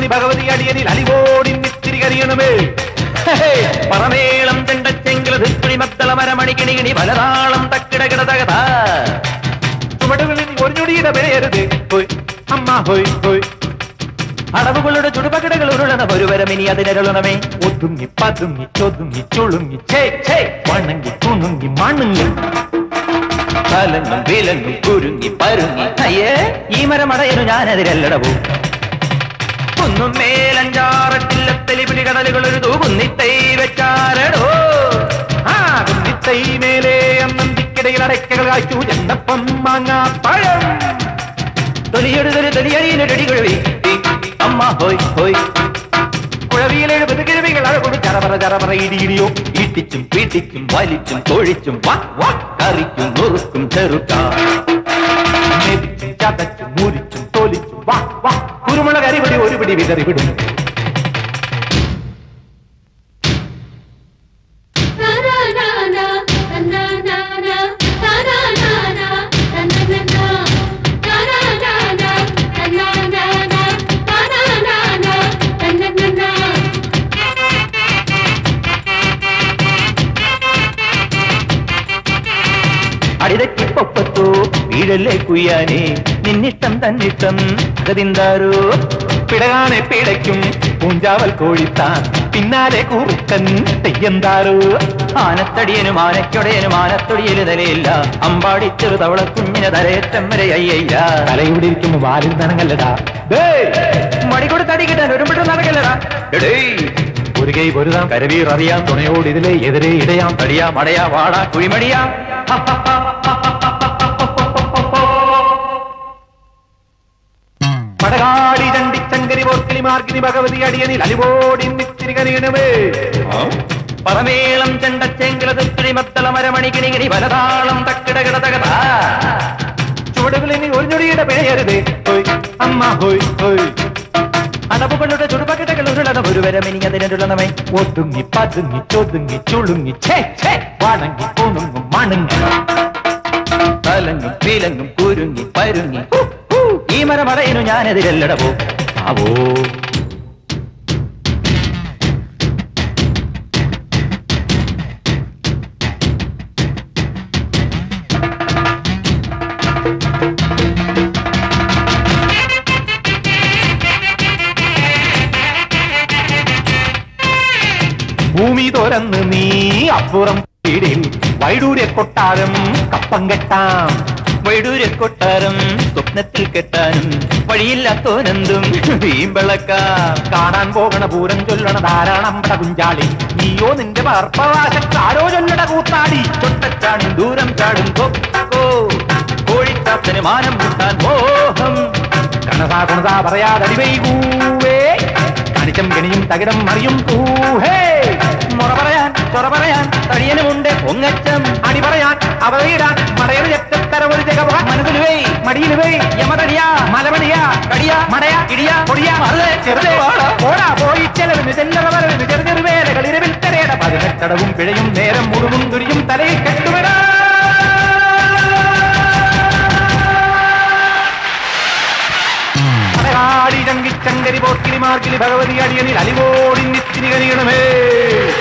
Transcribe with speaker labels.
Speaker 1: മാർഗിനി ഭഗവതി അടിയനിൽ അലിവോടി നിത്തിരി കരിയണമേ
Speaker 2: പറമേളം ചെണ്ടച്ചെങ്കില ധിക്കുണി മത്തള മരമണിക്കിണി കിണി പലതാളം തക്കിട കിടതകതാ
Speaker 1: ചുവടുകളിൽ ഒരു ഞൊടിയുടെ പേരരുത് ഹോയ് അമ്മ ഹോയ് ഹോയ്
Speaker 2: അടവുകളുടെ ചുടുപകടകൾ ഉരുളണ ഒരുവരം ഇനി അതിനരുളണമേ
Speaker 1: ഒതുങ്ങി പതുങ്ങി ചൊതുങ്ങി ചുളുങ്ങി ഛേ ഛേ വണങ്ങി തുണുങ്ങി മണുങ്ങി
Speaker 2: കലങ്ങും വിലങ്ങും കുരുങ്ങി പരുങ്ങി അയ്യേ ഈ മരമടയനു ഞാനതിരല്ലടവൂ കുന്നും മേലഞ്ചാറട്ടില്ലത്തലി പിടികടലുകൾ ഒരു തൂകുന്നിത്തൈ വെച്ചാരടോ
Speaker 1: ആ കുന്നിത്തൈ മേലെ അന്നന്തിക്കിടയിൽ അടയ്ക്കകൾ കായ്ച്ചു ചെണ്ടപ്പം മാങ്ങാ പഴം
Speaker 2: തൊലിയെടുതൊരു തൊലിയടിയിലൊരടി കുഴവി അമ്മ ഹോയ് ഹോയ്
Speaker 1: കുഴവിയിൽ എഴുപത് കിഴവികൾ അഴകൊടു ചറപറ ചറപറ ഇടിയിടിയോ
Speaker 2: ഈട്ടിച്ചും പീട്ടിച്ചും വലിച്ചും തൊഴിച്ചും വാ വാ കറിക്കും നുറുക്കും ചെറുക്കാം
Speaker 1: മെതിച്ചും ചതച്ചും മുരിച്ചും തോലിച്ചും വാ വാ കുരുമുളക് അരിപിടി ഒരു പിടി വിതറി വിടും
Speaker 2: അടിതക്കിപ്പൊപ്പത്തോ വീഴല്ലേ കുയ്യാനേ നിന്നിഷ്ടം തന്നിഷ്ടം അകതിന്താരോ
Speaker 1: പിടകാനെ പിടയ്ക്കും പൂഞ്ചാവൽ കോഴിത്താൻ പിന്നാലെ കൂറുക്കൻ തെയ്യന്താരോ
Speaker 2: ആനത്തടിയനും ആനയ്ക്കൊടയനും ആനത്തൊടിയല് നിലയില്ല അമ്പാടി ചെറു തവള കുഞ്ഞിനെ തലയേറ്റം വരെ അയ്യയ്യ
Speaker 1: തലയുടെ ഇരിക്കുമ്പോ വാലിൽ നനങ്ങല്ലടാ
Speaker 2: മടി കൊടുത്തടി കിട്ടാൻ ഒരുമിട്ട് നടക്കല്ലടാ എടേ
Speaker 1: ഒരു കൈ പൊരുതാം കരവീർ അറിയാം തുണയോട് ഇതിലെ എതിരെ ഇടയാം
Speaker 2: തടിയാ മടയാ വാടാ കുഴിമടിയാ
Speaker 1: പടകാടി ചണ്ടിച്ചങ്കരി പോർക്കിലി മാർക്കിനി ഭഗവതി അടിയനിൽ അലിവോടി നിത്തിരി കനിയണമേ
Speaker 2: പറമേളം ചെണ്ടച്ചെങ്കില തുത്തിരി മത്തള മരമണി കിണികിണി വലതാളം തക്കിട കിടതകതാ
Speaker 1: ചുവടുകളിൽ ഒരു ഞൊടിയുടെ പിഴയരുത് ഹോയ് അമ്മ ഹോയ് ഹോയ്
Speaker 2: അടവുകളുടെ ചുടുപകിടകൾ ഉരുളണ ഒരുവരം ഇനി അതിനുള്ളണമേ
Speaker 1: ഒതുങ്ങി പതുങ്ങി ചൊതുങ്ങി ചുളുങ്ങി ഛേ ഛേ വണങ്ങി കൊണുങ്ങും മണങ്ങി
Speaker 2: തലങ്ങും വിലങ്ങും കുരുങ്ങി പരുങ്ങി ഹു, ഹു. ഈ മരമടയനു ഞാനെതിരല്ലടവോ ആവോ
Speaker 1: ഭൂമി തുറന്ന് നീ അപ്പുറം വീടിൽ വൈഡൂര്യ കൊട്ടാരം കപ്പം കെട്ടാം
Speaker 2: വൈഡൂര്യ കൊട്ടാരം സ്വപ്നത്തിൽ കെട്ടാനും വഴിയില്ലാത്തോനെന്തും വീമ്പളക്കാം
Speaker 1: കാണാൻ പോകണ പൂരം ചൊല്ലണ ധാരാളമ്പട കുഞ്ചാളി നീയോ നിന്റെ പാർപ്പവാശക്കാരോ ചൊല്ലട കൂത്താടി
Speaker 2: തൊട്ടച്ചാടും ദൂരം ചാടും കൊക്കോ കോഴിക്കാത്തന് മാനം മുട്ടാൻ മോഹം
Speaker 1: കണസാ കുണസാ പറയാതടി വൈകൂവേ കണിച്ചം കെണിയും തകിടം മറിയും കൂഹേ
Speaker 2: മുറ പറയാൻ ചൊറ പറയാൻ തടിയനുമുണ്ട് പൊങ്ങച്ചം
Speaker 1: അടി പറയാൻ അവതയിടാൻ മടയറ് ചെറ്റത്തര ഒരു ജഗവാൻ
Speaker 2: മനസ്സിൽ വേ
Speaker 1: മടിയിൽ വേ
Speaker 2: യമതടിയാ
Speaker 1: മലമടിയാ
Speaker 2: കടിയാ
Speaker 1: മടയാ
Speaker 2: ഇടിയാ
Speaker 1: പൊടിയാ
Speaker 2: മറുതേ
Speaker 1: ചെറുതേ
Speaker 2: വാടാ.
Speaker 1: പോടാ പോയി ചെലവിന് ചെല്ലറ വരവിന് ചെറു ചെറു വേലകൾ ഇരവിൽ തരേട പതിനെട്ടടവും പിഴയും നേരം മുഴുവും തുരിയും തലയിൽ കെട്ടുവിടാ അടകാടി ചങ്കിച്ചങ്കരി പോക്കിരി മാർക്കിലി ഭഗവതി അടിയനിൽ അലിവോടി നിത്തിരി കഴിയണമേ